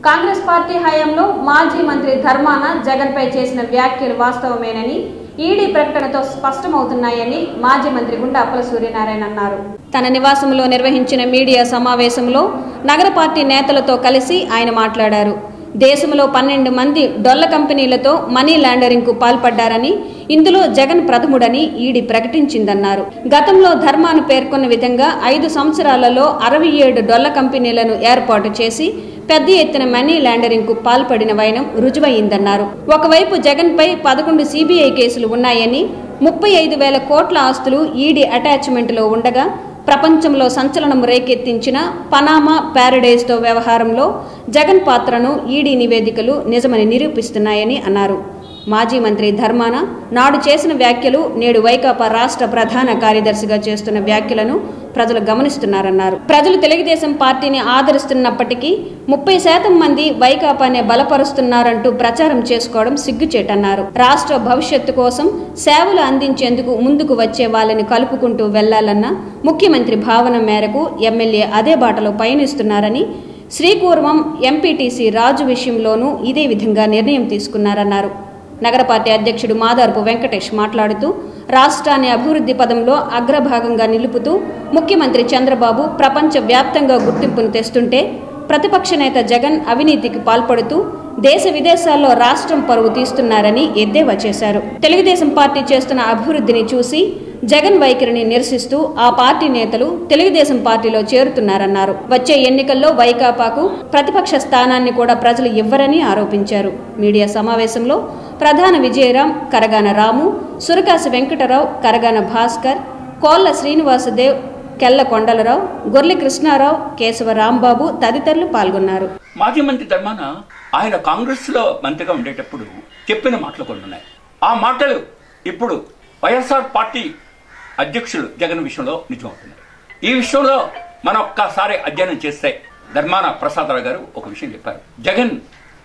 Congress party హయాంలో మాజీ మంత్రి ధర్మాన జగన్పై చేసిన వ్యాఖ్యలు వాస్తవమేనని ఈడీ ప్రకటనతో స్పష్టమవుతున్నాయని మాజీ మంత్రి గుండా అప్పల సూర్యనారాయణ అన్నారు తన నివాసంలో నిర్వహించిన మీడియా సమావేశంలో నగర పార్టీ నేతలతో కలిసి ఆయన మాట్లాడారు దేశంలో పన్నెండు మంది డొల్ల కంపెనీలతో మనీ లాండరింగ్ కు పాల్పడ్డారని ఇందులో జగన్ ప్రథముడని ఈడీ ప్రకటించిందన్నారు గతంలో ధర్మాను పేర్కొన్న విధంగా ఐదు సంవత్సరాలలో అరవై ఏడు డొల్ల కంపెనీలను ఏర్పాటు చేసి పెద్ద ఎత్తున మనీ లాండరింగ్ కు పాల్పడిన వైనం రుజువయిందన్నారు ఒకవైపు జగన్ పై పదకొండు సిబిఐ కేసులు ఉన్నాయని ముప్పై ఐదు వేల కోట్ల ఆస్తులు ఈడీ అటాచ్మెంట్లో ఉండగా ప్రపంచంలో సంచలనం రేకెత్తించిన పనామా ప్యారడైజ్తో వ్యవహారంలో జగన్ పాత్రను ఈడీ నివేదికలు నిజమని నిరూపిస్తున్నాయని అన్నారు మాజీ మంత్రి ధర్మాన నాడు చేసిన వ్యాఖ్యలు నేడు వైకాపా రాష్ట్ర ప్రధాన కార్యదర్శిగా చేస్తున్న వ్యాఖ్యలను ప్రజలు గమనిస్తున్నారన్నారు ప్రజలు తెలుగుదేశం పార్టీని ఆదరిస్తున్నప్పటికీ ముప్పై శాతం మంది వైకాపానే బలపరుస్తున్నారంటూ ప్రచారం చేసుకోవడం సిగ్గుచేటన్నారు రాష్ట్ర భవిష్యత్తు కోసం సేవలు అందించేందుకు ముందుకు వచ్చే వాళ్ళని కలుపుకుంటూ వెళ్లాలన్న ముఖ్యమంత్రి భావన మేరకు ఎమ్మెల్యే అదే బాటలో పయనిస్తున్నారని శ్రీకూర్మం ఎంపీటీసీ రాజు విషయంలోనూ ఇదే విధంగా నిర్ణయం తీసుకున్నారన్నారు నగర పార్టీ అధ్యక్షుడు మాదార్పు వెంకటేష్ మాట్లాడుతూ రాష్ట్రాన్ని అభివృద్ధి పదంలో అగ్రభాగంగా నిలుపుతూ ముఖ్యమంత్రి చంద్రబాబు ప్రపంచ వ్యాప్తంగా గుర్తింపును తెస్తుంటే ప్రతిపక్ష నేత జగన్ అవినీతికి పాల్పడుతూ దేశ విదేశాల్లో రాష్ట్రం పరువు తీస్తున్నారని ఎద్దేవా చేశారు తెలుగుదేశం పార్టీ చేస్తున్న అభివృద్ధిని చూసి జగన్ వైఖరిని నిరసిస్తూ ఆ పార్టీ నేతలు తెలుగుదేశం పార్టీలో చేరుతున్నారన్నారు వచ్చే ఎన్నికల్లో వైకాపాకు ప్రతిపక్ష స్థానాన్ని కూడా ప్రజలు ఇవ్వరని ఆరోపించారు మీడియా సమావేశంలో ప్రధాన విజయరాం కరగాన రాము సురకాసి వెంకటరావు కరగాన భాస్కర్ కోళ్ల శ్రీనివాసదేవ్ కెల్ల కొండలరావు గొర్లి కృష్ణారావు కేశవ రాంబాబు తదితరులు పాల్గొన్నారు మాజీ మంత్రి ధర్మాన ఆయన కాంగ్రెస్ లో మంత్రిగా ఉండేటప్పుడు చెప్పిన మాటలు కొన్ని ఉన్నాయి ఆ మాటలు ఇప్పుడు వైఎస్ఆర్ పార్టీ అధ్యక్షులు జగన్ విషయంలో నిజమవుతున్నాయి ఈ విషయంలో మనం ఒక్కసారి అధ్యయనం చేస్తే ధర్మాన ప్రసాదరావు గారు ఒక విషయం చెప్పారు జగన్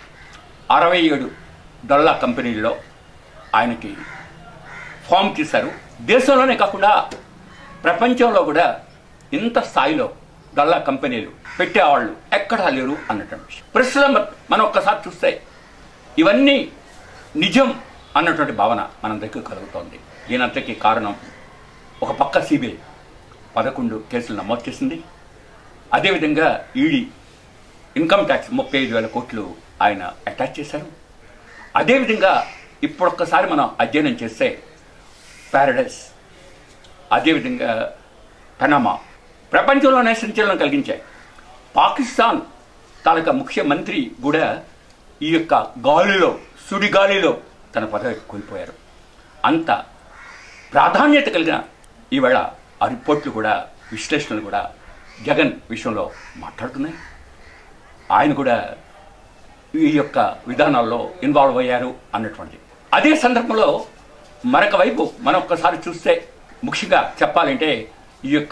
అరవై ఏడు డొల్లా కంపెనీల్లో ఆయనకి ఫామ్ చేశారు దేశంలోనే కాకుండా ప్రపంచంలో కూడా ఇంత స్థాయిలో డొల్లా కంపెనీలు పెట్టేవాళ్ళు ఎక్కడా లేరు అన్నటువంటి విషయం ప్రస్తుతం మనం ఒక్కసారి చూస్తే ఇవన్నీ నిజం అన్నటువంటి భావన మన దగ్గర కలుగుతోంది దీనంతకి కారణం ఒక పక్క సిబిఐ పదకొండు కేసులు నమోదు చేసింది అదేవిధంగా ఈడీ ఇన్కమ్ ట్యాక్స్ ముప్పై ఐదు వేల కోట్లు ఆయన అటాచ్ చేశారు అదేవిధంగా ఇప్పుడొక్కసారి మనం అధ్యయనం చేస్తే ప్యారడైస్ అదేవిధంగా పనామా ప్రపంచంలోనే సంచలనం కలిగించాయి పాకిస్తాన్ తాలూకా ముఖ్యమంత్రి కూడా ఈ యొక్క గాలిలో సుడిగాలిలో తన పదవి కోల్పోయారు అంత ప్రాధాన్యత కలిగిన ఈవేళ ఆ రిపోర్ట్లు కూడా విశ్లేషణలు కూడా జగన్ విషయంలో మాట్లాడుతున్నాయి ఆయన కూడా ఈ యొక్క విధానాల్లో ఇన్వాల్వ్ అయ్యారు అన్నటువంటి అదే సందర్భంలో మరొక వైపు మనం ఒక్కసారి చూస్తే ముఖ్యంగా చెప్పాలంటే ఈ యొక్క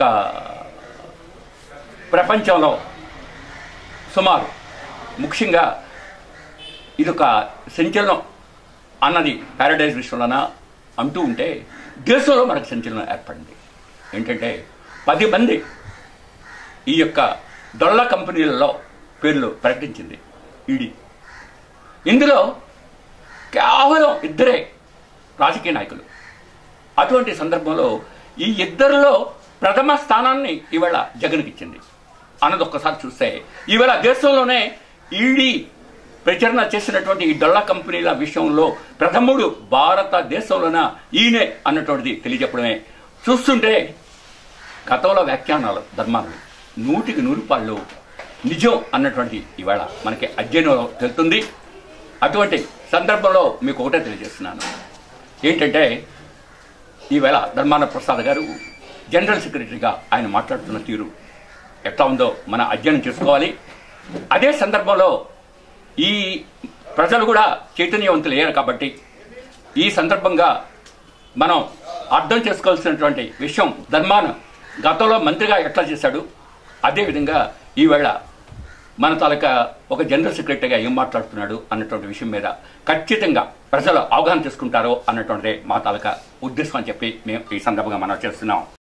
ప్రపంచంలో సుమారు ముఖ్యంగా ఇదొక సంచలనం అన్నది ప్యారడైజ్ విషయంలోన అంటూ ఉంటే దేశంలో మనకు సంచలనం ఏర్పడింది ఏంటంటే పది మంది ఈ యొక్క డొల్ల కంపెనీలలో పేర్లు ప్రకటించింది ఈడీ ఇందులో కేవలం ఇద్దరే రాజకీయ నాయకులు అటువంటి సందర్భంలో ఈ ఇద్దరిలో ప్రథమ స్థానాన్ని ఇవాళ జగన్కి ఇచ్చింది అన్నది ఒక్కసారి చూస్తే ఇవాళ దేశంలోనే ఈడీ ప్రచురణ చేసినటువంటి ఈ డొల్ల కంపెనీల విషయంలో ప్రథముడు భారతదేశంలోన ఈయనే అన్నటువంటిది తెలియజెప్పడమే చూస్తుంటే గతంలో వ్యాఖ్యానాలు ధర్మాలు నూటికి నూరు పాళ్ళు నిజం అన్నటువంటి ఇవాళ మనకి అధ్యయనంలో తెలుస్తుంది అటువంటి సందర్భంలో మీకు ఒకటే తెలియజేస్తున్నాను ఏంటంటే ఈవేళ ధర్మాన ప్రసాద్ గారు జనరల్ సెక్రటరీగా ఆయన మాట్లాడుతున్న తీరు ఎట్లా ఉందో మన అధ్యయనం చేసుకోవాలి అదే సందర్భంలో ఈ ప్రజలు కూడా చైతన్యవంతులు అయ్యారు కాబట్టి ఈ సందర్భంగా మనం అర్థం చేసుకోవాల్సినటువంటి విషయం ధర్మాన గతంలో మంత్రిగా ఎట్లా చేశాడు అదేవిధంగా ఈవేళ మన తాలూకా ఒక జనరల్ సెక్రటరీగా ఏం మాట్లాడుతున్నాడు అన్నటువంటి విషయం మీద ఖచ్చితంగా ప్రజలు అవగాహన చేసుకుంటారో అన్నటువంటిదే మా తాలూకా ఉద్దేశం అని చెప్పి మేము ఈ సందర్భంగా మనం చేస్తున్నాం